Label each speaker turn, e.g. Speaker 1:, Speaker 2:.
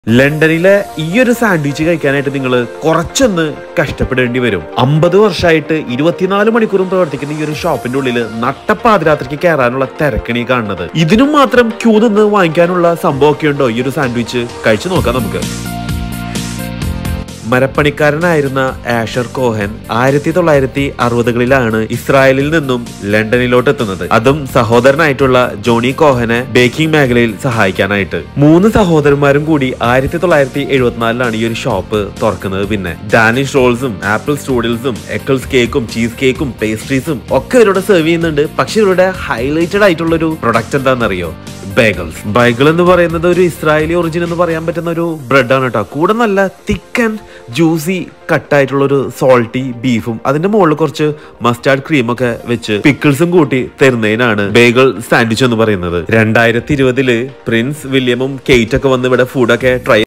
Speaker 1: ലണ്ടനിലെ ഈ ഒരു സാൻഡ്വിച്ച് കഴിക്കാനായിട്ട് നിങ്ങൾ കുറച്ചൊന്ന് കഷ്ടപ്പെടേണ്ടി വരും അമ്പത് വർഷമായിട്ട് ഇരുപത്തിനാല് മണിക്കൂറും പ്രവർത്തിക്കുന്ന ഈ ഒരു ഷോപ്പിന്റെ ഉള്ളിൽ നട്ടപ്പാതിരാത്രിക്ക് കയറാനുള്ള തിരക്കണി കാണുന്നത് ഇതിനും മാത്രം ക്യൂ നിന്ന് വാങ്ങിക്കാനുള്ള സംഭവമൊക്കെ ഉണ്ടോ ഈ ഒരു സാൻഡ്വിച്ച് കഴിച്ചു നോക്കാം നമുക്ക് മരപ്പണിക്കാരനായിരുന്ന ആഷർ കോഹൻ ആയിരത്തി തൊള്ളായിരത്തി അറുപതുകളിലാണ് ഇസ്രായേലിൽ നിന്നും ലണ്ടനിലോട്ട് എത്തുന്നത് അതും സഹോദരനായിട്ടുള്ള ജോണി കോഹനെ ബേക്കിംഗ് മേഖലയിൽ സഹായിക്കാനായിട്ട് മൂന്ന് സഹോദരന്മാരും കൂടി ആയിരത്തി തൊള്ളായിരത്തി എഴുപത്തിനാലിലാണ് ഈ ഒരു ഷോപ്പ് തുറക്കുന്നത് പിന്നെ ഡാനിഷ് റോൾസും ആപ്പിൾ സ്ട്രൂഡിൽസും എക്കിൾസ് കേക്കും ചീസ് കേക്കും പേസ്ട്രീസും ഒക്കെ ഇവരോട് സെർവ് ചെയ്യുന്നുണ്ട് പക്ഷെ ഇവരുടെ ഹൈലൈറ്റഡ് ആയിട്ടുള്ള ഒരു പ്രൊഡക്റ്റ് എന്താണെന്നറിയോ ബൈഗിൾസ് ബൈഗിൾ എന്ന് പറയുന്നത് ഒരു ഇസ്രായേലി ഒറിജിൻ എന്ന് പറയാൻ പറ്റുന്ന ഒരു ബ്രെഡാണ് കേട്ടോ കൂടെ നല്ല തിക്ക് ആൻഡ് ജ്യൂസി കട്ടായിട്ടുള്ള ഒരു സോൾട്ടി ബീഫും അതിന്റെ മുകളിൽ കുറച്ച് മസ്റ്റാർഡ് ക്രീമൊക്കെ വെച്ച് പിക്കിൾസും കൂട്ടി തരുന്നതിനാണ് ബേഗിൾ സാൻഡ്വിച്ച് എന്ന് പറയുന്നത് രണ്ടായിരത്തി ഇരുപതില് പ്രിൻസ് വില്യമും കെയ്റ്റ് ഒക്കെ വന്ന് ഇവിടെ ഫുഡൊക്കെ ട്രൈ